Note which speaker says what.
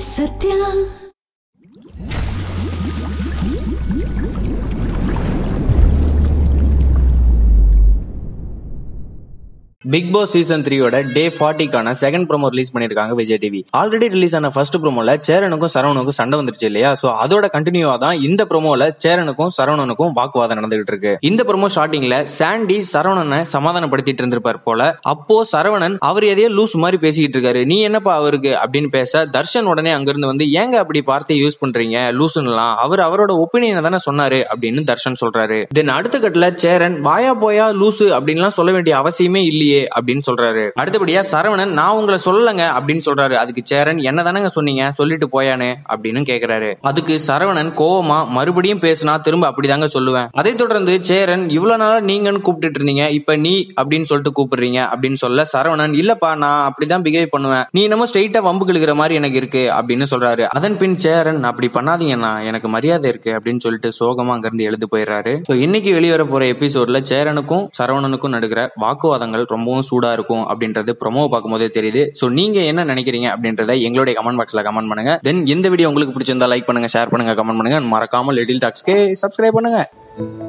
Speaker 1: Sathya
Speaker 2: big Boss season த்ரீயோட day ஃபார்ட்டிக்கான second promo release பண்ணிருக்காங்க விஜய் டிவி ஆல்ரெடி ரிலீஸ் ஆன ஃபர்ஸ்ட் ப்ரோமோல சேரனுக்கும் சரவணனுக்கும் சண்டை வந்துருச்சு இல்லையா சோ அதோட கண்டினியூவா தான் இந்த ப்ரோமோல சேரனுக்கும் சரவணனுக்கும் வாக்குவாதம் நடந்துகிட்டு இருக்கு இந்த ப்ரோமோ ஸ்டார்டிங்ல சாண்டி சரவணனை சமாதானப்படுத்திட்டு இருந்திருப்பார் போல அப்போ சரவணன் அவர் எதையோ லூஸ் மாதிரி பேசிக்கிட்டு இருக்காரு நீ என்னப்பா அவருக்கு அப்படின்னு பேச தர்ஷன் உடனே அங்கிருந்து வந்து ஏங்க அப்படி வார்த்தையை யூஸ் பண்றீங்க லூசுன்னுலாம் அவர் அவரோட ஒப்பீனியனை தானே சொன்னாரு அப்படின்னு தர்ஷன் சொல்றாரு தென் அடுத்த கட்டல சேரன் வாயா போயா லூசு அப்படின்லாம் சொல்ல வேண்டிய அவசியமே இல்லையே அப்படின்னு சொல்றாரு அடுத்தபடியா சரவணன் நான் உங்களை சொல்லலங்க அப்படின்னு சொல்றாரு அதுக்கு சேரன் என்ன தானங்க சொன்னீங்க சொல்லிட்டு போயானே அப்படின்னு கேக்குறாரு அதுக்கு சரவணன் கோவமா மறுபடியும் பேசினா திரும்ப அப்படிதாங்க சொல்லுவேன் அதை தொடர்ந்து சேரன் இவ்வளவு நாளா நீங்கன்னு கூப்பிட்டுட்டு இருந்தீங்க இப்ப நீ அப்படின்னு சொல்லிட்டு கூப்பிடுறீங்க அப்படின்னு சொல்ல சரவணன் இல்லப்பா நான் அப்படிதான் பிஹேவ் பண்ணுவேன் நீ என்னமோ ஸ்ட்ரெயிட்டா வம்பு கிழக்கிற மாதிரி எனக்கு இருக்கு அப்படின்னு சொல்றாரு அதன் பின் சேரன் அப்படி பண்ணாதீங்கண்ணா எனக்கு மரியாதை இருக்கு அப்படின்னு சொல்லிட்டு சோகமா அங்கிருந்து எழுந்து போயிடுறாரு ஸோ இன்னைக்கு வெளிவர போற எபிசோட்ல சேரனுக்கும் சரவணனுக்கும் நடுக்கிற வாக்குவாதங்கள் ரொம்பவும் சூடா இருக்கும் அப்படின்றது ப்ரொமோ பார்க்கும்போதே தெரியுது ஸோ நீங்க என்ன நினைக்கிறீங்க அப்படின்றத எங்களுடைய கமெண்ட் பாக்ஸ்ல கமெண்ட் பண்ணுங்க தென் இந்த வீடியோ உங்களுக்கு பிடிச்சிருந்தா லைக் பண்ணுங்க ஷேர் பண்ணுங்க கமெண்ட் பண்ணுங்க மறக்காம லிட்டில் டாக்ஸ்க்கு சப்ஸ்கிரைப் பண்ணுங்க